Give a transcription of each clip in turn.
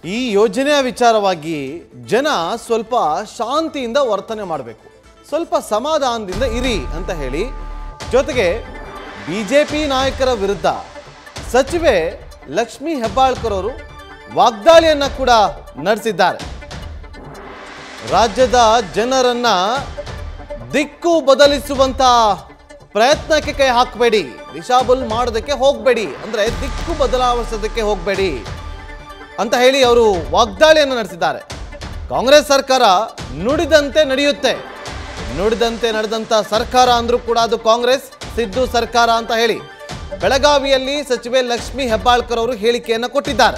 ಈ ಯೋಜನೆಯ ವಿಚಾರವಾಗಿ ಜನ ಸ್ವಲ್ಪ ಶಾಂತಿಯಿಂದ ವರ್ತನೆ ಮಾಡಬೇಕು ಸ್ವಲ್ಪ ಸಮಾಧಾನದಿಂದ ಇರಿ ಅಂತ ಹೇಳಿ ಜೊತೆಗೆ ಬಿಜೆಪಿ ನಾಯಕರ ವಿರುದ್ಧ ಸಚಿವೆ ಲಕ್ಷ್ಮೀ ಹೆಬ್ಬಾಳ್ಕರ್ ಅವರು ವಾಗ್ದಾಳಿಯನ್ನ ಕೂಡ ನಡೆಸಿದ್ದಾರೆ ರಾಜ್ಯದ ಜನರನ್ನ ದಿಕ್ಕು ಬದಲಿಸುವಂತ ಪ್ರಯತ್ನಕ್ಕೆ ಕೈ ಹಾಕಬೇಡಿ ದಿಶಾಬುಲ್ ಮಾಡೋದಕ್ಕೆ ಹೋಗಬೇಡಿ ಅಂದ್ರೆ ದಿಕ್ಕು ಬದಲಾಯಿಸೋದಕ್ಕೆ ಹೋಗಬೇಡಿ ಅಂತ ಹೇಳಿ ಅವರು ವಾಗ್ದಾಳಿಯನ್ನು ನಡೆಸಿದ್ದಾರೆ ಕಾಂಗ್ರೆಸ್ ಸರ್ಕಾರ ನುಡಿದಂತೆ ನಡೆಯುತ್ತೆ ನುಡಿದಂತೆ ನಡೆದಂತ ಸರ್ಕಾರ ಅಂದ್ರೂ ಕೂಡ ಅದು ಕಾಂಗ್ರೆಸ್ ಸಿದ್ದು ಸರ್ಕಾರ ಅಂತ ಹೇಳಿ ಬೆಳಗಾವಿಯಲ್ಲಿ ಸಚಿವೆ ಲಕ್ಷ್ಮಿ ಹೆಬ್ಬಾಳ್ಕರ್ ಅವರು ಹೇಳಿಕೆಯನ್ನು ಕೊಟ್ಟಿದ್ದಾರೆ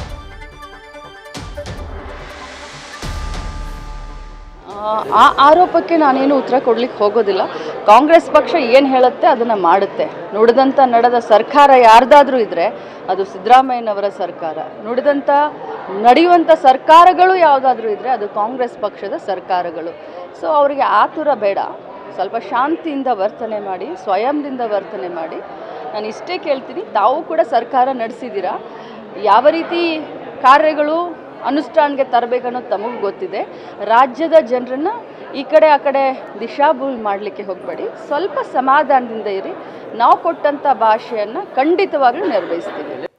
ಆ, ಆ ಆರೋಪಕ್ಕೆ ನಾನೇನು ಉತ್ತರ ಕೊಡ್ಲಿಕ್ಕೆ ಹೋಗೋದಿಲ್ಲ ಕಾಂಗ್ರೆಸ್ ಪಕ್ಷ ಏನು ಹೇಳುತ್ತೆ ಅದನ್ನು ಮಾಡುತ್ತೆ ನುಡಿದಂಥ ನಡೆದ ಸರ್ಕಾರ ಯಾರ್ದಾದ್ರೂ ಇದ್ದರೆ ಅದು ಸಿದ್ದರಾಮಯ್ಯನವರ ಸರ್ಕಾರ ನುಡಿದಂಥ ನಡೆಯುವಂಥ ಸರ್ಕಾರಗಳು ಯಾವುದಾದ್ರೂ ಇದ್ದರೆ ಅದು ಕಾಂಗ್ರೆಸ್ ಪಕ್ಷದ ಸರ್ಕಾರಗಳು ಸೊ ಅವರಿಗೆ ಆತುರ ಬೇಡ ಸ್ವಲ್ಪ ಶಾಂತಿಯಿಂದ ವರ್ತನೆ ಮಾಡಿ ಸ್ವಯಂದಿಂದ ವರ್ತನೆ ಮಾಡಿ ನಾನು ಇಷ್ಟೇ ಕೇಳ್ತೀನಿ ತಾವು ಕೂಡ ಸರ್ಕಾರ ನಡೆಸಿದ್ದೀರಾ ಯಾವ ರೀತಿ ಕಾರ್ಯಗಳು ಅನುಷ್ಠಾನಕ್ಕೆ ತರಬೇಕನ್ನೋದು ತಮಗೆ ಗೊತ್ತಿದೆ ರಾಜ್ಯದ ಜನರನ್ನ ಈ ಕಡೆ ಆ ಕಡೆ ದಿಶಾಭೂಲ್ ಮಾಡಲಿಕ್ಕೆ ಹೋಗಬೇಡಿ ಸ್ವಲ್ಪ ಸಮಾಧಾನದಿಂದ ಇರಿ ನಾವು ಕೊಟ್ಟಂಥ ಭಾಷೆಯನ್ನು ಖಂಡಿತವಾಗ್ಲೂ ನಿರ್ವಹಿಸ್ತೀವಿ